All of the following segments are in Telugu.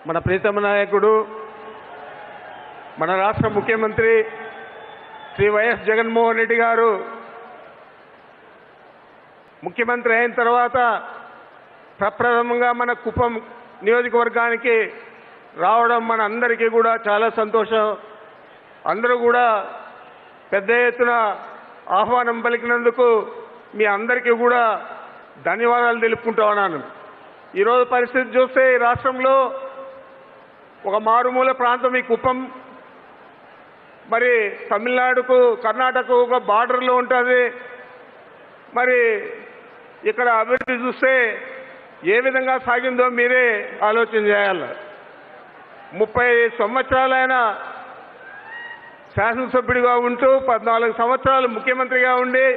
మన ప్రీతమ నాయకుడు మన రాష్ట్ర ముఖ్యమంత్రి శ్రీ వైఎస్ జగన్మోహన్ రెడ్డి గారు ముఖ్యమంత్రి అయిన తర్వాత ప్రప్రథమంగా మన కుప్పం నియోజకవర్గానికి రావడం మన అందరికీ కూడా చాలా సంతోషం అందరూ కూడా పెద్ద ఎత్తున ఆహ్వానం పలికినందుకు మీ అందరికీ కూడా ధన్యవాదాలు తెలుపుకుంటా ఉన్నాను ఈరోజు పరిస్థితి చూస్తే ఈ రాష్ట్రంలో ఒక మారుమూల ప్రాంతం ఈ కుప్పం మరి తమిళనాడుకు కర్ణాటక ఒక బార్డర్లో ఉంటుంది మరి ఇక్కడ అభివృద్ధి చూస్తే ఏ విధంగా సాగిందో మీరే ఆలోచన చేయాలి ముప్పై సంవత్సరాలైన శాసనసభ్యుడిగా ఉంటూ పద్నాలుగు సంవత్సరాలు ముఖ్యమంత్రిగా ఉండి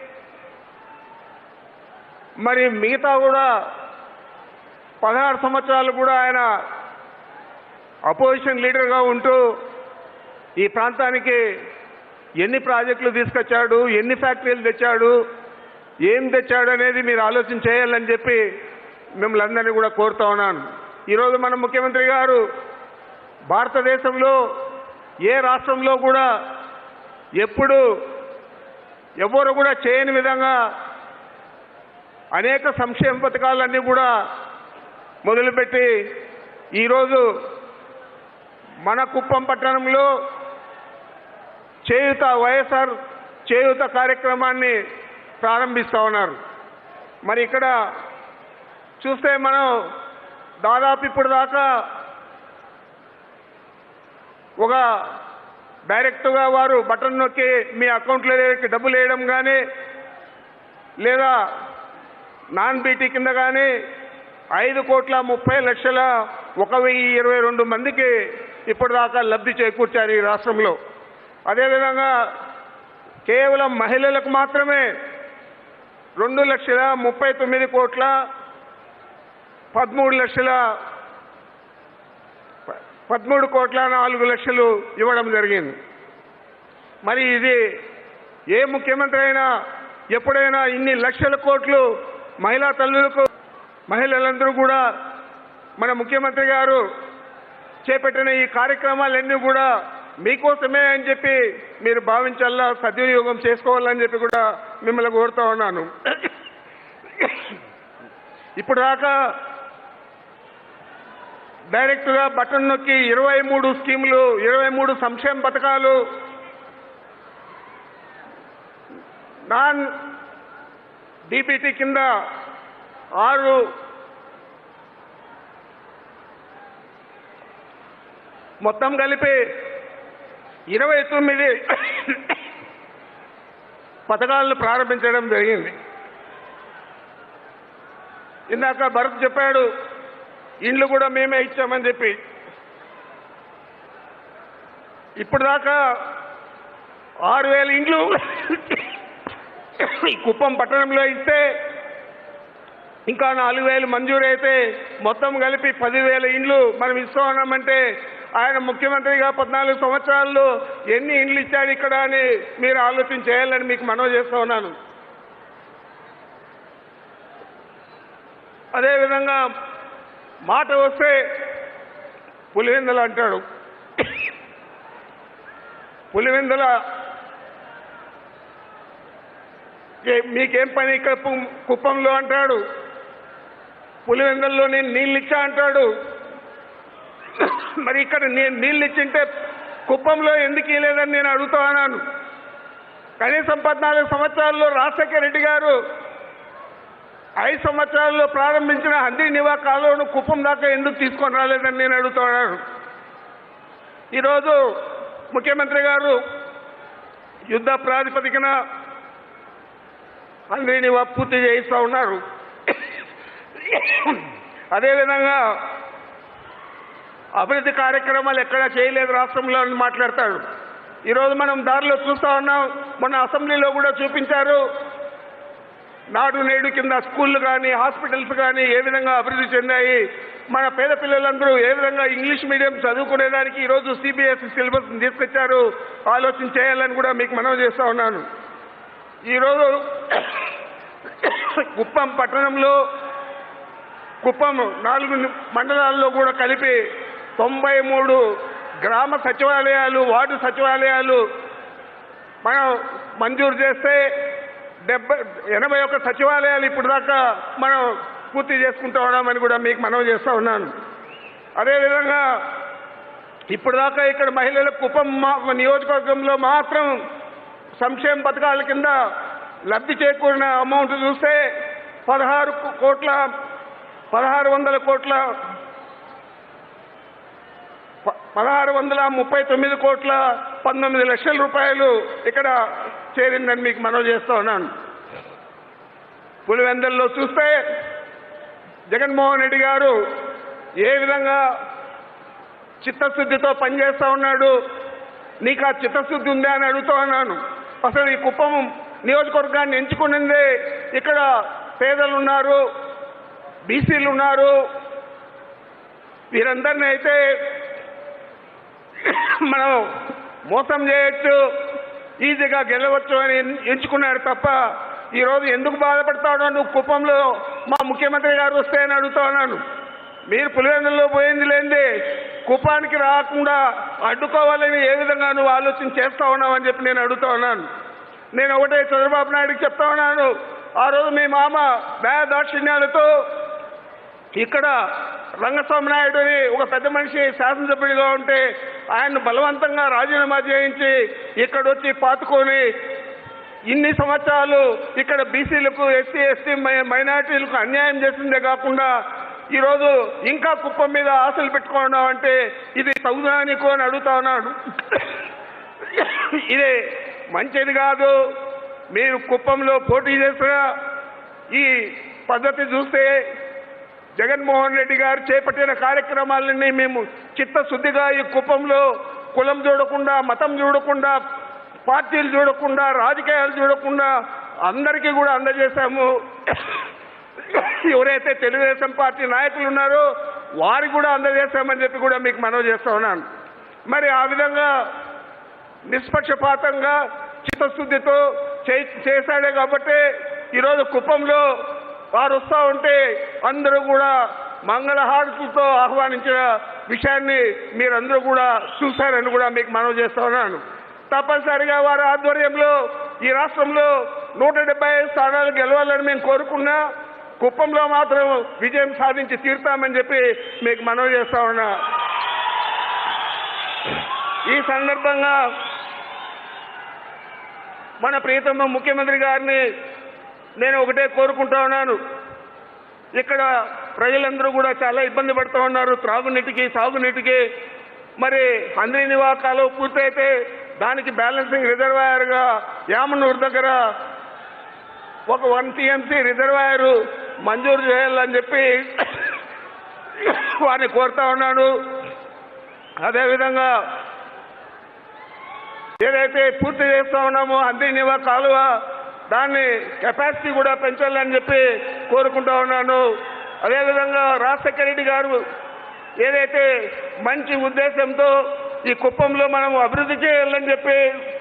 మరి మిగతా కూడా పదహారు సంవత్సరాలు కూడా ఆయన అపోజిషన్ లీడర్గా ఉంటూ ఈ ప్రాంతానికి ఎన్ని ప్రాజెక్టులు తీసుకొచ్చాడు ఎన్ని ఫ్యాక్టరీలు తెచ్చాడు ఏం తెచ్చాడు అనేది మీరు ఆలోచన చేయాలని చెప్పి మిమ్మల్ని అందరినీ కూడా కోరుతా ఉన్నాను ఈరోజు మన ముఖ్యమంత్రి గారు భారతదేశంలో ఏ రాష్ట్రంలో కూడా ఎప్పుడు ఎవరు కూడా చేయని విధంగా అనేక సంక్షేమ పథకాలన్నీ కూడా మొదలుపెట్టి ఈరోజు మన కుప్పం పట్టణంలో చేయుత వైఎస్ఆర్ చేయుత కార్యక్రమాన్ని ప్రారంభిస్తూ ఉన్నారు మరి ఇక్కడ చూస్తే మనం దాదాపు ఇప్పుడు దాకా ఒక డైరెక్ట్గా వారు బటన్ నొక్కి మీ అకౌంట్లోకి డబ్బులు వేయడం కానీ లేదా నాన్ బీటీ కింద కానీ ఐదు కోట్ల ముప్పై లక్షల ఒక వెయ్యి ఇరవై రెండు మందికి ఇప్పటిదాకా లబ్ధి చేకూర్చారు ఈ రాష్ట్రంలో అదేవిధంగా కేవలం మహిళలకు మాత్రమే రెండు లక్షల ముప్పై తొమ్మిది కోట్ల పదమూడు లక్షల పదమూడు కోట్ల నాలుగు లక్షలు ఇవ్వడం జరిగింది మరి ఇది ఏ ముఖ్యమంత్రి అయినా ఎప్పుడైనా ఇన్ని లక్షల కోట్లు మహిళా తల్లులకు మహిళలందరూ కూడా మన ముఖ్యమంత్రి గారు చేపట్టిన ఈ కార్యక్రమాలన్నీ కూడా మీకోసమే అని చెప్పి మీరు భావించాలా సద్వినియోగం చేసుకోవాలని చెప్పి కూడా మిమ్మల్ని కోరుతా ఉన్నాను ఇప్పుడు దాకా డైరెక్ట్గా బటన్ నొక్కి ఇరవై మూడు స్కీములు ఇరవై మూడు సంక్షేమ పథకాలు నాన్ డీబీటీ కింద ఆరు మొత్తం కలిపి ఇరవై తొమ్మిది పథకాలను ప్రారంభించడం జరిగింది ఇందాక భరత్ చెప్పాడు ఇండ్లు కూడా మేమే ఇచ్చామని చెప్పి ఇప్పుడు దాకా ఆరు వేల ఇండ్లు ఈ కుప్పం పట్టణంలో ఇస్తే ఇంకా నాలుగు వేలు మంజూరు అయితే మొత్తం కలిపి పదివేల ఇండ్లు మనం ఇస్తా ఉన్నామంటే ఆయన ముఖ్యమంత్రిగా పద్నాలుగు సంవత్సరాల్లో ఎన్ని ఇండ్లు ఇచ్చాడు ఇక్కడ అని మీరు ఆలోచన చేయాలని మీకు మనవి చేస్తా ఉన్నాను అదేవిధంగా మాట వస్తే పులివెందుల అంటాడు పులివెందుల ఏ- మీకేం పని ఇక్కడ పు- కుప్పంలో అంటాడు పులివెందుల్లో నేను నీళ్ళు ఇచ్చా అంటాడు మరి ఇక్కడ నేను నీళ్ళు ఇచ్చింటే కుప్పంలో ఎందుకు ఇవ్వలేదని నేను అడుగుతా ఉన్నాను కనీసం పద్నాలుగు సంవత్సరాల్లో రాజశేఖర రెడ్డి గారు ఐదు సంవత్సరాల్లో ప్రారంభించిన హందీ నివా కాలువను కుప్పం దాకా ఎందుకు తీసుకొని రాలేదని నేను అడుగుతున్నాను ఈరోజు ముఖ్యమంత్రి గారు యుద్ధ ప్రాతిపదికన హందీ నివా పూర్తి చేయిస్తూ ఉన్నారు అదేవిధంగా అభివృద్ధి కార్యక్రమాలు ఎక్కడా చేయలేదు రాష్ట్రంలో అని మాట్లాడతాడు ఈరోజు మనం దారిలో చూస్తా ఉన్నాం మొన్న అసెంబ్లీలో కూడా చూపించారు నాడు నేడు కింద స్కూళ్ళు కానీ హాస్పిటల్స్ కానీ ఏ విధంగా అభివృద్ధి చెందాయి మన పేద పిల్లలందరూ ఏ విధంగా ఇంగ్లీష్ మీడియం చదువుకునేదానికి ఈరోజు సిబిఎస్ఈ సిలబస్ తీసుకొచ్చారు ఆలోచన చేయాలని కూడా మీకు మనవి చేస్తా ఉన్నాను ఈరోజు కుప్పం పట్టణంలో కుప్పం నాలుగు మండలాల్లో కూడా కలిపి తొంభై మూడు గ్రామ సచివాలయాలు వార్డు సచివాలయాలు మనం మంజూరు చేస్తే డెబ్బై ఎనభై ఒక్క సచివాలయాలు ఇప్పుడు దాకా మనం పూర్తి చేసుకుంటూ ఉన్నామని కూడా మీకు మనవి చేస్తూ ఉన్నాను అదేవిధంగా ఇప్పుడు దాకా ఇక్కడ మహిళల కుప్పం మా- నియోజకవర్గంలో మాత్రం సంక్షేమ పథకాల కింద లబ్ధి చేకూరిన అమౌంట్ చూస్తే పదహారు కోట్ల పదహారు వందల కోట్ల ప- పదహారు వందల ముప్పై తొమ్మిది కోట్ల పంతొమ్మిది లక్షల రూపాయలు ఇక్కడ చేరిందని మీకు మనవి చేస్తూ ఉన్నాను పులివెందల్లో చూస్తే జగన్మోహన్ రెడ్డి గారు ఏ విధంగా చిత్తశుద్ధితో పనిచేస్తా ఉన్నాడు నీకు ఆ చిత్తశుద్ధి ఉందా అని అడుగుతూ ఉన్నాను అసలు ఈ కుప్పం నియోజకవర్గాన్ని ఎంచుకున్నదే ఇక్కడ పేదలు ఉన్నారు బీసీలు ఉన్నారు వీరందరినీ అయితే మనం మోసం చేయొచ్చు ఈజీగా గెలవచ్చు అని ఎంచుకున్నాడు తప్ప ఈరోజు ఎందుకు బాధపడతాడో నువ్వు కుప్పంలో మా ముఖ్యమంత్రి గారు వస్తే అని అడుగుతా ఉన్నాను మీరు పులివెందుల్లో పోయింది లేనిది కుప్పానికి రాకుండా అడ్డుకోవాలని ఏ విధంగా నువ్వు ఆలోచన చేస్తా ఉన్నావు అని చెప్పి నేను అడుగుతా ఉన్నాను నేను ఒకటే చంద్రబాబు నాయుడుకి చెప్తా ఉన్నాను ఆ రోజు మీ మామ దయా దాక్షిణ్యాలతో ఇక్కడ రంగస్వామి నాయుడు అని ఒక పెద్ద మనిషి శాసనసభ్యుడిగా ఉంటే ఆయన్ను బలవంతంగా రాజీనామా చేయించి ఇక్కడ వచ్చి పాతుకొని ఇన్ని సంవత్సరాలు ఇక్కడ బీసీలకు ఎస్సీ ఎస్టీ మైనార్టీలకు అన్యాయం చేసిందే కాకుండా ఈరోజు ఇంకా కుప్పం మీద ఆశలు పెట్టుకోవడం అంటే ఇది తగుదా నీకు అని అడుగుతా ఉన్నాడు ఇది మంచిది కాదు మీరు కుప్పంలో పోటీ చేసిన ఈ పద్ధతి చూస్తే జగన్మోహన్ రెడ్డి గారు చేపట్టిన కార్యక్రమాలన్నీ మేము చిత్తశుద్ధిగా ఈ కుప్పంలో కులం చూడకుండా మతం చూడకుండా పార్టీలు చూడకుండా రాజకీయాలు చూడకుండా అందరికీ కూడా అందజేశాము ఎవరైతే తెలుగుదేశం పార్టీ నాయకులు ఉన్నారో వారికి కూడా అందజేశామని చెప్పి కూడా మీకు మనవి చేస్తా ఉన్నాను మరి ఆ విధంగా నిష్పక్షపాతంగా చిత్తశుద్ధితో చే- చేశాడే కాబట్టి ఈరోజు కుప్పంలో వారు వస్తూ ఉంటే అందరూ కూడా మంగళహారతులతో ఆహ్వానించిన విషయాన్ని మీరందరూ కూడా చూశారని కూడా మీకు మనవి చేస్తా ఉన్నాను తప్పనిసరిగా వారి ఆధ్వర్యంలో ఈ రాష్ట్రంలో నూట డెబ్బై ఐదు స్థానాలు గెలవాలని మేము కోరుకున్నా కుప్పంలో మాత్రం విజయం సాధించి తీరుతామని చెప్పి మీకు మనవి చేస్తా ఉన్నా ఈ సందర్భంగా మన ప్రియతమ ముఖ్యమంత్రి గారిని నేను ఒకటే కోరుకుంటా ఉన్నాను ఇక్కడ ప్రజలందరూ కూడా చాలా ఇబ్బంది పడుతూ ఉన్నారు త్రాగునీటికి సాగునీటికి మరి అంద్రి నివాకాలు పూర్తయితే దానికి బ్యాలెన్సింగ్ రిజర్వాయర్గా యామనూరు దగ్గర ఒక వన్ టీఎంసీ రిజర్వాయర్ మంజూరు చేయాలని చెప్పి వారిని కోరుతా ఉన్నాను అదేవిధంగా ఏదైతే పూర్తి చేస్తా ఉన్నామో అందినివ కాలువ దాన్ని కెపాసిటీ కూడా పెంచాలని చెప్పి కోరుకుంటా ఉన్నాను అదేవిధంగా రాజశేఖర రెడ్డి గారు ఏదైతే మంచి ఉద్దేశంతో ఈ కుప్పంలో మనం అభివృద్ధి చేయాలని చెప్పి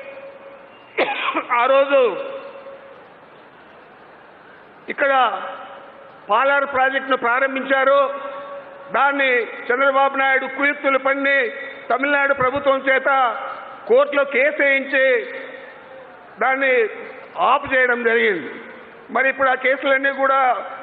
ఆ రోజు ఇక్కడ పాలార్ ప్రాజెక్టును ప్రారంభించారు దాన్ని చంద్రబాబు నాయుడు కుయుక్తులు పన్ని తమిళనాడు ప్రభుత్వం చేత కోర్టులో కేసు వేయించి దాన్ని ఆపు చేయడం జరిగింది మరి ఇప్పుడు ఆ కేసులన్నీ కూడా